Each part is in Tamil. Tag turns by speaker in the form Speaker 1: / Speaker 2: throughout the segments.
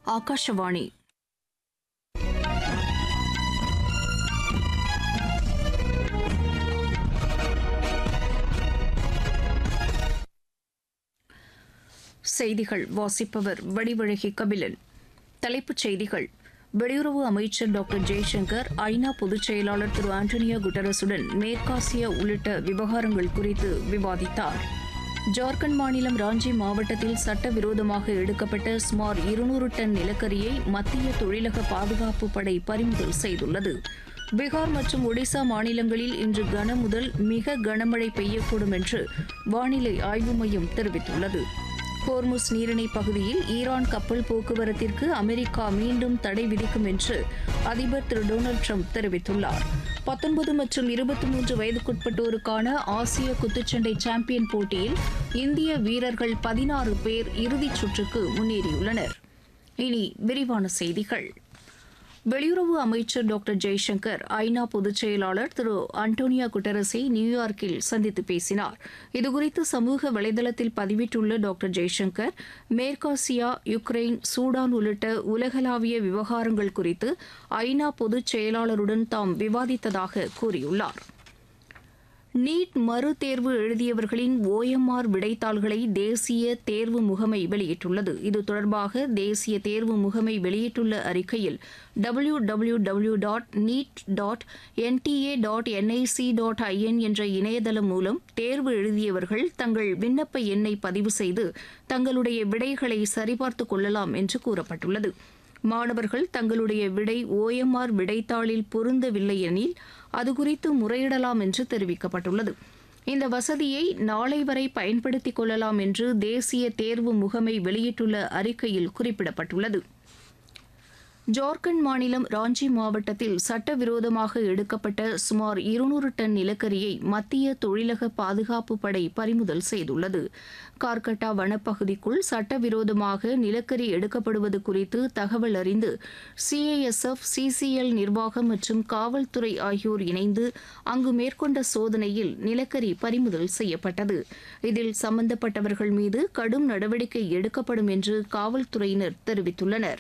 Speaker 1: ஆகாஷவாணி செய்திகள் வாசிப்பவர் வடிவழகி கபிலன் தலைப்புச் செய்திகள் வெளியுறவு அமைச்சர் டாக்டர் ஜெய்சங்கர் ஐநா பொதுச் செயலாளர் திரு ஆண்டனியோ குட்டரஸுடன் மேற்காசிய உள்ளிட்ட விவகாரங்கள் குறித்து விவாதித்தார் ஜார்க்கண்ட் மாநிலம் ராஞ்சி மாவட்டத்தில் சட்டவிரோதமாக எடுக்கப்பட்ட சுமார் இருநூறு டன் நிலக்கரியை மத்திய தொழிலக பாதுகாப்பு படை பறிமுதல் செய்துள்ளது பீகார் மற்றும் ஒடிசா மாநிலங்களில் இன்று கன முதல் மிக கனமழை பெய்யக்கூடும் என்று வானிலை ஆய்வு மையம் தெரிவித்துள்ளது ஹோர்முஸ் நீரிணை பகுதியில் ஈரான் கப்பல் போக்குவரத்திற்கு அமெரிக்கா மீண்டும் தடை விதிக்கும் என்று அதிபர் திரு டொனால்டு ட்ரம்ப் தெரிவித்துள்ளார் பத்தொன்பது மற்றும் இருபத்தி மூன்று வயதுக்குட்பட்டோருக்கான ஆசிய குத்துச்சண்டை சாம்பியன் போட்டியில் இந்திய வீரர்கள் பதினாறு பேர் இறுதிச் சுற்றுக்கு முன்னேறியுள்ளனர் இனி விரிவான செய்திகள் வெளியுறவு அமைச்சர் டாக்டர் ஜெய்சங்கர் ஐநா பொதுச் செயலாளர் திரு அண்டோனியா குட்டரஸை நியூயார்க்கில் சந்தித்து பேசினார் இதுகுறித்து சமூக வலைதளத்தில் பதிவிட்டுள்ள டாக்டர் ஜெய்சங்கர் மேற்காசியா யுக்ரைன் சூடான் உள்ளிட்ட உலகளாவிய விவகாரங்கள் குறித்து ஐநா பொதுச் செயலாளருடன் தாம் விவாதித்ததாக கூறியுள்ளார் நீட் மறு தேர்வு எழுதியவர்களின் ஓஎம்ஆர் விடைத்தாள்களை தேசிய தேர்வு முகமை வெளியிட்டுள்ளது இது தொடர்பாக தேசிய தேர்வு முகமை வெளியிட்டுள்ள அறிக்கையில் W W W dot NEET dot NTA dot NIC dot IN என்ற இணையதளம் மூலம் தேர்வு எழுதியவர்கள் தங்கள் விண்ணப்ப எண்ணை பதிவு செய்து தங்களுடைய விடைகளை சரிபார்த்துக் கொள்ளலாம் என்று கூறப்பட்டுள்ளது மாணவர்கள் தங்களுடைய விடை ஓஎம்ஆர் விடைத்தாளில் பொருந்தவில்லை எனில் அது குறித்து முறையிடலாம் என்று தெரிவிக்கப்பட்டுள்ளது இந்த வசதியை நாளை வரை பயன்படுத்திக் கொள்ளலாம் என்று தேசிய தேர்வு முகமை வெளியிட்டுள்ள அறிக்கையில் குறிப்பிடப்பட்டுள்ளது ஜார்க்கண்ட் மாநிலம் ராஞ்சி மாவட்டத்தில் சட்டவிரோதமாக எடுக்கப்பட்ட சுமார் இருநூறு டன் நிலக்கரியை மத்திய தொழிலக பாதுகாப்பு படை பறிமுதல் செய்துள்ளது கார்கட்டா வனப்பகுதிக்குள் சட்டவிரோதமாக நிலக்கரி எடுக்கப்படுவது குறித்து தகவல் அறிந்து சிஐஎஸ்எஃப் சிசிஎல் நிர்வாகம் மற்றும் காவல்துறை ஆகியோர் இணைந்து அங்கு மேற்கொண்ட சோதனையில் நிலக்கரி பறிமுதல் செய்யப்பட்டது இதில் சம்பந்தப்பட்டவர்கள் மீது கடும் நடவடிக்கை எடுக்கப்படும் என்று காவல்துறையினர் தெரிவித்துள்ளனர்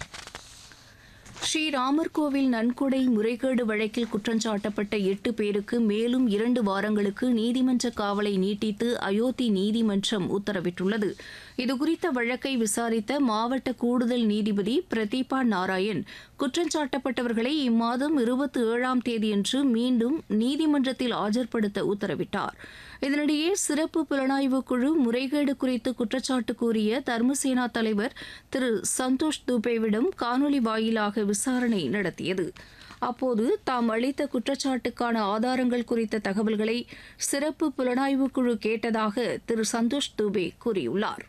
Speaker 1: ஸ்ரீராமர் கோவில் நன்கொடை முறைகேடு வழக்கில் குற்றஞ்சாட்டப்பட்ட எட்டு பேருக்கு மேலும் இரண்டு வாரங்களுக்கு நீதிமன்ற காவலை நீட்டித்து அயோத்தி நீதிமன்றம் உத்தரவிட்டுள்ளது இதுகுறித்த வழக்கை விசாரித்த மாவட்ட கூடுதல் நீதிபதி பிரதீபா நாராயண் குற்றஞ்சாட்டப்பட்டவர்களை இம்மாதம் இருபத்தி ஏழாம் தேதியன்று மீண்டும் நீதிமன்றத்தில் ஆஜர்படுத்த உத்தரவிட்டார் இதனிடையே சிறப்பு புலனாய்வு குழு முறைகேடு குறித்து குற்றச்சாட்டு கூறிய தர்மசேனா தலைவர் திரு சந்தோஷ் துபேவிடம் காணொலி வாயிலாக விசாரணை நடத்தியது அப்போது தாம் அளித்த குற்றச்சாட்டுக்கான ஆதாரங்கள் குறித்த தகவல்களை சிறப்பு புலனாய்வு குழு கேட்டதாக திரு சந்தோஷ் துபே கூறியுள்ளார்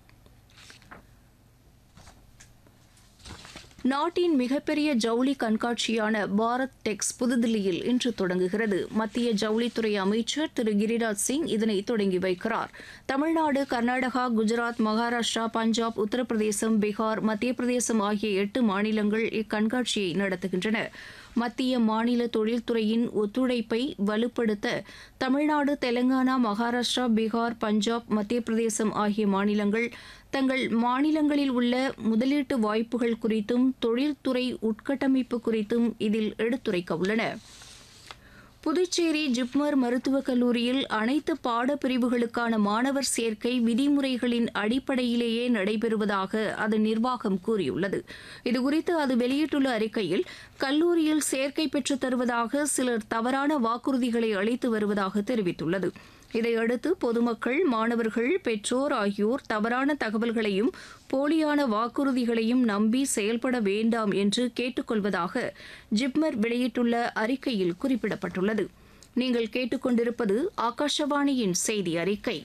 Speaker 1: நாட்டின் மிகப்பெரிய ஜவுளி கண்காட்சியான பாரத் டெக்ஸ் புதுதில்லியில் இன்று தொடங்குகிறது மத்திய ஜவுளித்துறை அமைச்சர் திரு கிரிராஜ் சிங் இதனை தொடங்கி வைக்கிறார் தமிழ்நாடு கர்நாடகா குஜராத் மகாராஷ்டிரா பஞ்சாப் உத்தரப்பிரதேசம் பீகார் மத்திய பிரதேசம் ஆகிய எட்டு மாநிலங்கள் இக்கண்காட்சியை நடத்துகின்றன மத்திய மாநில தொழில்துறையின் ஒத்துழைப்பை வலுப்படுத்த தமிழ்நாடு தெலங்கானா மகாராஷ்டிரா பீகார் பஞ்சாப் மத்திய பிரதேசம் ஆகிய மாநிலங்கள் தங்கள் மாநிலங்களில் உள்ள முதலீட்டு வாய்ப்புகள் குறித்தும் தொழில்துறை உட்கட்டமைப்பு குறித்தும் இதில் எடுத்துரைக்க உள்ளன புதுச்சேரி ஜிப்மர் மருத்துவக் கல்லூரியில் அனைத்து பாடப்பிரிவுகளுக்கான மாணவர் சேர்க்கை விதிமுறைகளின் அடிப்படையிலேயே நடைபெறுவதாக அதன் நிர்வாகம் கூறியுள்ளது இதுகுறித்து அது வெளியிட்டுள்ள அறிக்கையில் கல்லூரியில் சேர்க்கை பெற்றுத் தருவதாக சிலர் தவறான வாக்குறுதிகளை அளித்து வருவதாக தெரிவித்துள்ளது இதையடுத்து பொதுமக்கள் மாணவர்கள் பெற்றோர் ஆகியோர் தவறான தகவல்களையும் போலியான வாக்குறுதிகளையும் நம்பி செயல்பட வேண்டாம் என்று கேட்டுக்கொள்வதாக ஜிப்மர் வெளியிட்டுள்ள அறிக்கையில் குறிப்பிடப்பட்டுள்ளது நீங்கள் கேட்டுக்கொண்டிருப்பது ஆகாஷவாணியின் செய்தி அறிக்கை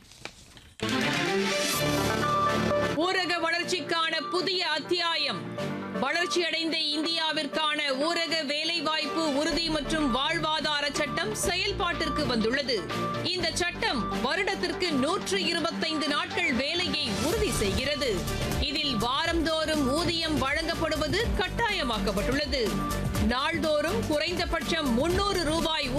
Speaker 2: ஊரக வளர்ச்சிக்கான புதிய அத்தியாயம் வளர்ச்சியடைந்த இந்தியாவிற்கான ஊரக வேலைவாய்ப்பு உறுதி மற்றும் வாழ்வாதார சட்டம் செயல்பாட்டிற்கு வந்துள்ளது இந்த சட்டம் வருடத்திற்கு நூற்று இருபத்தைந்து நாட்கள் வேலையை உறுதி செய்கிறது இதில் வாரந்தோறும் ஊதியம் வழங்கப்படுவது கட்டாயமாக்கப்பட்டுள்ளது நாள்தோறும் குறைந்தபட்சம் முன்னூறு ரூபாய்